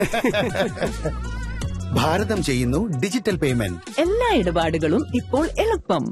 ഭാരതം ചെയ്യുന്നു digital payment എല്ലാ ഇടപാടുകളും ഇപ്പോൾ എളുപ്പം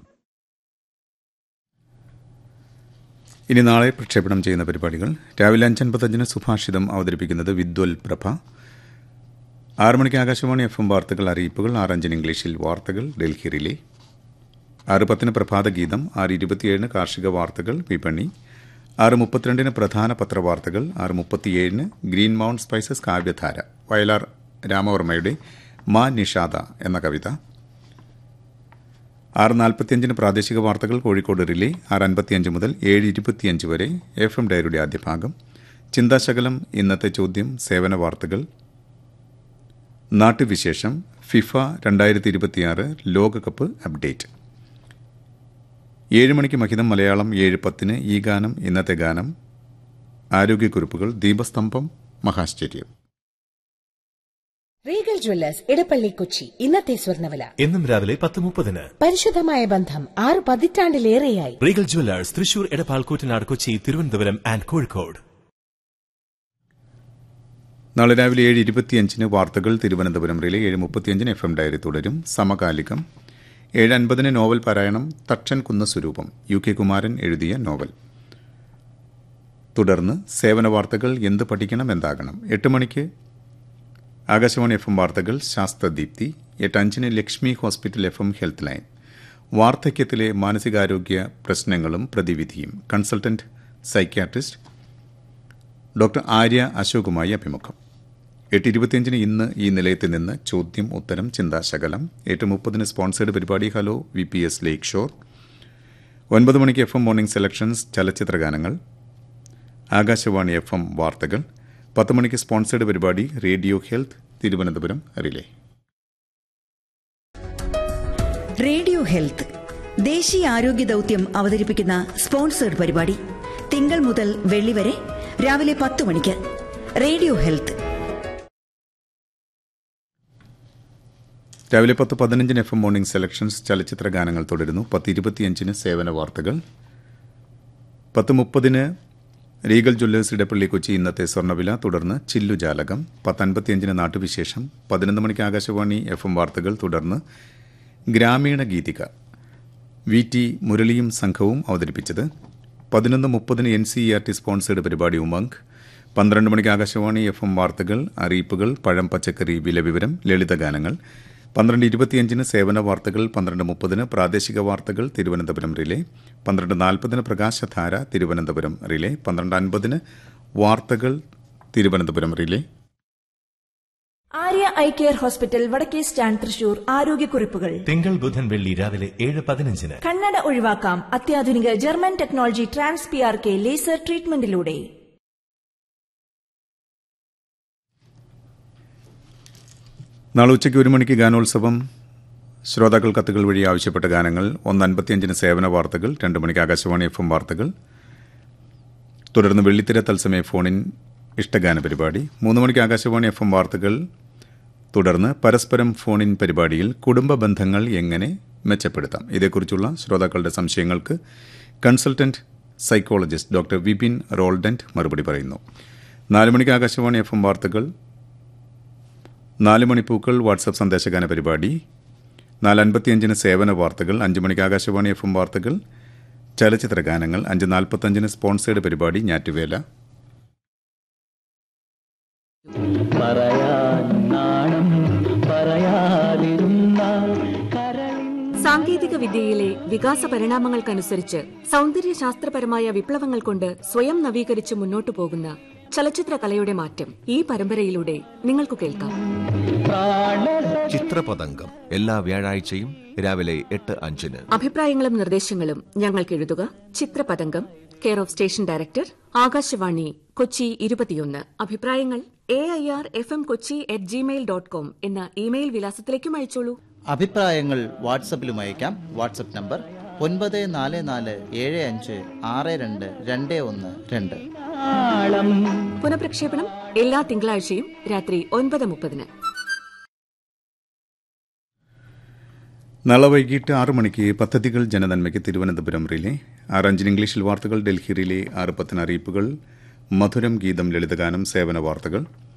ഇനി നാളെ പ്രക്ഷേപണം ചെയ്യുന്ന പരിപാടികൾ രാവിലെ അഞ്ചൻപത്തഞ്ചിന് സുഭാഷിതം അവതരിപ്പിക്കുന്നത് വിദ്വൽ പ്രഭ ആറ് മണിക്ക് ആകാശവാണി എഫ് എം വാർത്തകൾ അറിയിപ്പുകൾ ആറഞ്ചിന് ഇംഗ്ലീഷിൽ വാർത്തകൾ ഡൽഹി റിലേ ആറ് പത്തിന് പ്രഭാത ഗീതം ആറ് ഇരുപത്തിയേഴിന് കാർഷിക വാർത്തകൾ വിപണി ആറ് മുപ്പത്തിരണ്ടിന് പ്രധാന പത്രവാർത്തകൾ ആറ് മുപ്പത്തിയേഴിന് ഗ്രീൻ മൗണ്ട് സ്പൈസസ് കാവ്യധാര വയലാർ രാമവർമ്മയുടെ മാ നിഷാദ എന്ന കവിത ആറ് നാൽപ്പത്തിയഞ്ചിന് പ്രാദേശിക വാർത്തകൾ കോഴിക്കോട് റിലേ ആറ് അൻപത്തിയഞ്ച് മുതൽ ഏഴ് ഇരുപത്തിയഞ്ച് വരെ എഫ് എം ഡയറിയുടെ ആദ്യ ഭാഗം ചിന്താശകലം ഇന്നത്തെ ചോദ്യം സേവന വാർത്തകൾ നാട്ടുവിശേഷം ഫിഫ രണ്ടായിരത്തി ഇരുപത്തിയാറ് ലോകകപ്പ് അപ്ഡേറ്റ് ഏഴ് മണിക്ക് മഹിതം മലയാളം ഏഴ് പത്തിന് ഈ ഗാനം ഇന്നത്തെ ഗാനം ആരോഗ്യക്കുറിപ്പുകൾ ദീപസ്തംഭം മഹാശ്ചര്യം റീഗൽ ജ്വല്ലേഴ്സ് ഇടപ്പള്ളി കൊച്ചി ഇന്നത്തെ സ്വർണ്ണവില എന്നും രാവിലെ പത്ത് മുപ്പതിന് പരിശുദ്ധമായ ബന്ധം ആറ് പതിറ്റാണ്ടിലേറെയായി Regal Jewellers Thrissur Edappal Koottanad Kochi Thiruvananthapuram and Kozhikode നാളെ രാവിലെ ഏഴ് ഇരുപത്തിയഞ്ചിന് വാർത്തകൾ തിരുവനന്തപുരം റിലേ ഏഴ് മുപ്പത്തിയഞ്ചിന് എഫ് എം ഡയറി തുടരും സമകാലികം ഏഴ് അൻപതിന് നോവൽ പാരായണം തക്ഷൻ കുന്ന സ്വരൂപം യു കെ കുമാരൻ എഴുതിയ നോവൽ തുടർന്ന് സേവന വാർത്തകൾ എന്ത് പഠിക്കണം എന്താകണം എട്ട് മണിക്ക് ആകാശവാണി എഫ് എം വാർത്തകൾ ശാസ്ത്രദീപ്തി എട്ട് അഞ്ചിന് Lakshmi hospital F M health line വാർദ്ധക്യത്തിലെ മാനസികാരോഗ്യ പ്രശ്നങ്ങളും പ്രതിവിധിയും കൺസൾട്ടന്റ് സൈക്യാട്രിസ്റ്റ് ഡോക്ടർ ആര്യ അശോകുമായി അഭിമുഖം എട്ട് ഇരുപത്തിയഞ്ചിന് ഇന്ന് ഈ നിലയത്തിൽ നിന്ന് ചോദ്യം ഉത്തരം ചിന്താശകലം എട്ട് മുപ്പതിന് സ്പോൺസേഡ് പരിപാടി hello V P S lake shore ഒൻപത് മണിക്ക് എഫ് എം മോർണിംഗ് സെലക്ഷൻസ് ചലച്ചിത്ര ഗാനങ്ങൾ ആകാശവാണി എഫ് എം വാർത്തകൾ പത്ത് മണിക്ക് സ്പോൺസേഡ് പരിപാടി radio health Thiruvananthapuram relay radio health ദേശീയ ആരോഗ്യ ദൗത്യം അവതരിപ്പിക്കുന്ന സ്പോൺസേഡ് പരിപാടി തിങ്കൾ മുതൽ വെള്ളി വരെ രാവിലെ പത്ത് മണിക്ക് റേഡിയോ ഹെൽത്ത് രാവിലെ പത്ത് പതിനഞ്ചിന് എഫ് എം മോർണിംഗ് സെലക്ഷൻസ് ചലച്ചിത്ര ഗാനങ്ങൾ തുടരുന്നു പത്ത് ഇരുപത്തിയഞ്ചിന് സേവന വാർത്തകൾ പത്ത് മുപ്പതിന് റീഗൽ ജ്വല്ലേഴ്സ് ഇടപ്പള്ളി കൊച്ചി ഇന്നത്തെ സ്വർണ്ണവില തുടർന്ന് ചില്ലുജാലകം പത്ത് അൻപത്തിയഞ്ചിന് നാട്ടുവിശേഷം പതിനൊന്ന് മണിക്ക് ആകാശവാണി എഫ് എം വാർത്തകൾ തുടർന്ന് ഗ്രാമീണ ഗീതിക വി ടി മുരളിയും സംഘവും അവതരിപ്പിച്ചത് പതിനൊന്ന് മുപ്പതിന് N C R T sponsored പരിപാടി ഉമംഗ് പന്ത്രണ്ട് മണിക്ക് ആകാശവാണി എഫ് എം വാർത്തകൾ അറിയിപ്പുകൾ പഴം പച്ചക്കറി വില വിവരം ലളിതഗാനങ്ങൾ പന്ത്രണ്ട് ഇരുപത്തിയഞ്ചിന് സേവന വാർത്തകൾ പന്ത്രണ്ട് മുപ്പതിന് പ്രാദേശിക വാർത്തകൾ തിരുവനന്തപുരം റിലേ പന്ത്രണ്ട് നാൽപ്പതിന് പ്രകാശധാര തിരുവനന്തപുരം റിലേ പന്ത്രണ്ട് അൻപതിന് വാർത്തകൾ Thiruvananthapuram relay Arya eye care hospital വടക്കേ സ്റ്റാൻഡ് തൃശൂർ ആരോഗ്യക്കുറിപ്പുകൾ തിങ്കൾ ബുധൻ വെള്ളി രാവിലെ ഏഴ് പതിനഞ്ചിന് കണ്ണട ഒഴിവാക്കാം അത്യാധുനിക German technology trans P R K laser ട്രീറ്റ്മെന്റിലൂടെ നാളെ ഉച്ചയ്ക്ക് ഒരു മണിക്ക് ഗാനോത്സവം ശ്രോതാക്കൾ കത്തുകൾ വഴി ആവശ്യപ്പെട്ട ഗാനങ്ങൾ ഒന്ന് അൻപത്തിയഞ്ചിന് സേവന വാർത്തകൾ രണ്ട് മണിക്ക് ആകാശവാണി എഫ് എം വാർത്തകൾ തുടർന്ന് വെള്ളിത്തിര തത്സമയ ഫോണിൻ ഇഷ്ടഗാന പരിപാടി മൂന്ന് മണിക്ക് ആകാശവാണി എഫ് എം വാർത്തകൾ തുടർന്ന് പരസ്പരം ഫോണിൻ പരിപാടിയിൽ കുടുംബ ബന്ധങ്ങൾ എങ്ങനെ മെച്ചപ്പെടുത്താം ഇതേക്കുറിച്ചുള്ള ശ്രോതാക്കളുടെ സംശയങ്ങൾക്ക് consultant psychologist doctor Vipin Roldant മറുപടി പറയുന്നു നാല് മണിക്ക് ആകാശവാണി എഫ് എം വാർത്തകൾ നാല് മണിപ്പൂക്കൾ വാട്സപ്പ് സന്ദേശഗാന പരിപാടി നാല് അൻപത്തിയഞ്ചിന് സേവന വാർത്തകൾ അഞ്ച് മണിക്ക് ആകാശവാണി എഫ് എം വാർത്തകൾ ചലച്ചിത്ര ഗാനങ്ങൾ അഞ്ച് നാൽപ്പത്തഞ്ചിന് സ്പോൺസേഡ് പരിപാടി ഞാറ്റുവേല സാങ്കേതിക വിദ്യയിലെ വികാസ പരിണാമങ്ങൾക്കനുസരിച്ച് സൗന്ദര്യ ശാസ്ത്രപരമായ വിപ്ലവങ്ങൾ കൊണ്ട് സ്വയം നവീകരിച്ച് മുന്നോട്ടു പോകുന്ന ചലച്ചിത്ര കലയുടെ മാറ്റം ഈ പരമ്പരയിലൂടെ നിങ്ങൾക്ക് കേൾക്കാം ചിത്രപതംഗം എല്ലാ വ്യാഴാഴ്ചയും രാവിലെ എട്ട് അഞ്ചിന് അഭിപ്രായങ്ങളും നിർദ്ദേശങ്ങളും ഞങ്ങൾക്ക് എഴുതുക ചിത്രപതംഗം care of station director Akashvani Kochi ഇരുപത്തിയൊന്ന് അഭിപ്രായങ്ങൾ A I R F M Kochi at Gmail dot com എന്ന ഇമെയിൽ വിലാസത്തിലേക്കും അയച്ചോളൂ അഭിപ്രായങ്ങൾ വാട്സപ്പിലും അയക്കാം വാട്സപ്പ് നമ്പർ ഒൻപത് നാല് നാല് ഏഴ് അഞ്ച് ആറ് രണ്ട് രണ്ട് ഒന്ന് രണ്ട് പുനഃപ്രക്ഷേപണം എല്ലാ തിങ്കളാഴ്ചയും രാത്രി ഒൻപത് മുപ്പതിന് നാളെ വൈകിട്ട് ആറ് മണിക്ക് പദ്ധതികൾ ജനനന്മയ്ക്ക് തിരുവനന്തപുരം റിലേ ആറ് അഞ്ചിന് ഇംഗ്ലീഷിൽ വാർത്തകൾ ഡൽഹി റിലേ ആറ് പത്തിന് അറിയിപ്പുകൾ മധുരം ഗീതം ലളിതഗാനം സേവന വാർത്തകൾ